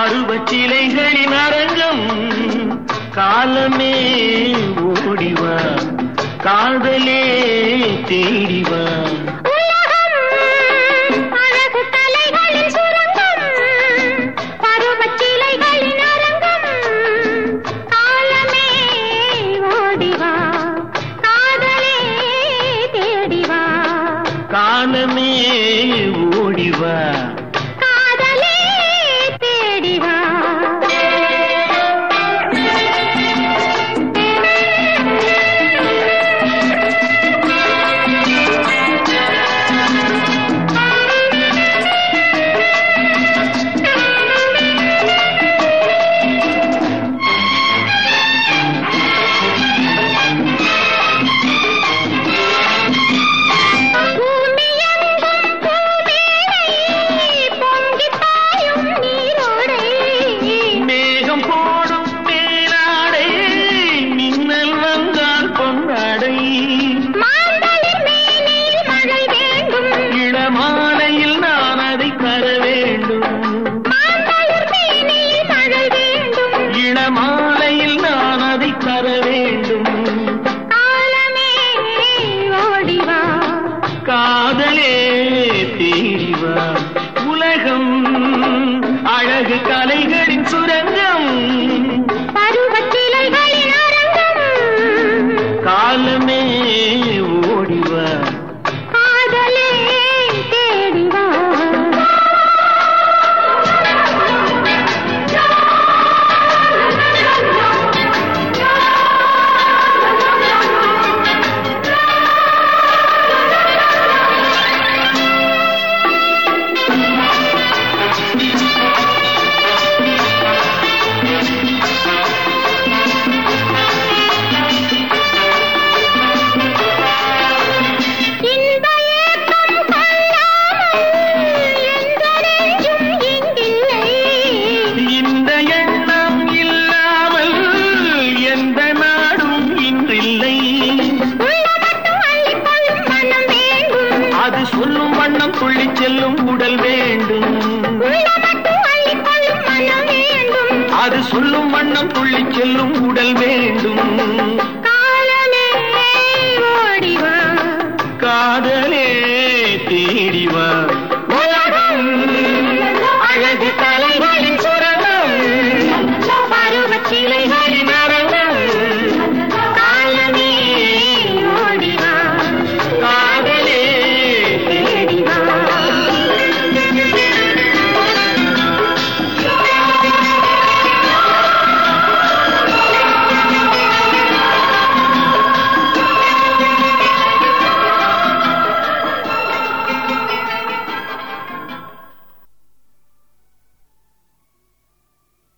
பருவச்சிலைகளின் அரங்கம் காலமே ஓடிவா காதலே தேடிவா உலகம் அழகு கலைகளின் சுரங்கம் பருவச்சிலைகளின் அரங்கம் காலமே ஓடிவா காதலே தேடிவா காலமே ஓடிவா காதலே தேடிவா பூமியெங்கும் பூமேடை, பொங்கிப் பாயும் நீரோடை. மேகம் போடும் மேலாடை மின்னல் வந்தால் பொன்னாடை மாந்தளிர் மேனியில் மழை வேண்டும். இளமாலையில் நான் அதை தர வேண்டும் மாந்தளிர் மேனியில் மழை வேண்டும். இளமாலையில் நான் அதை தர வேண்டும் காலமே ஓடிவா காதலே தேடிவா உலகம் அழகு கலைகளின் சுரங்கம் பருவச்சிலைகளின் அரங்கம் காலமே ஓடிவா காதலே தேடிவா இந்த ஏக்கம் கொள்ளாமல் எந்த நெஞ்சும் இங்கில்லை இந்த எண்ணம் இல்லாமல் எந்த நாடும் இன்றில்லை உள்ள மட்டும் அள்ளிக்கொள்ளும் மனம் வேண்டும் அது சொல்லும் வண்ணம் துள்ளிச் செல்லும் உடல் வேண்டும் உள்ள மட்டும் அள்ளிக்கொள்ளும் மனம் வேண்டும் அது சொல்லும் வண்ணம் துள்ளிச் செல்லும் உடல் வேண்டும்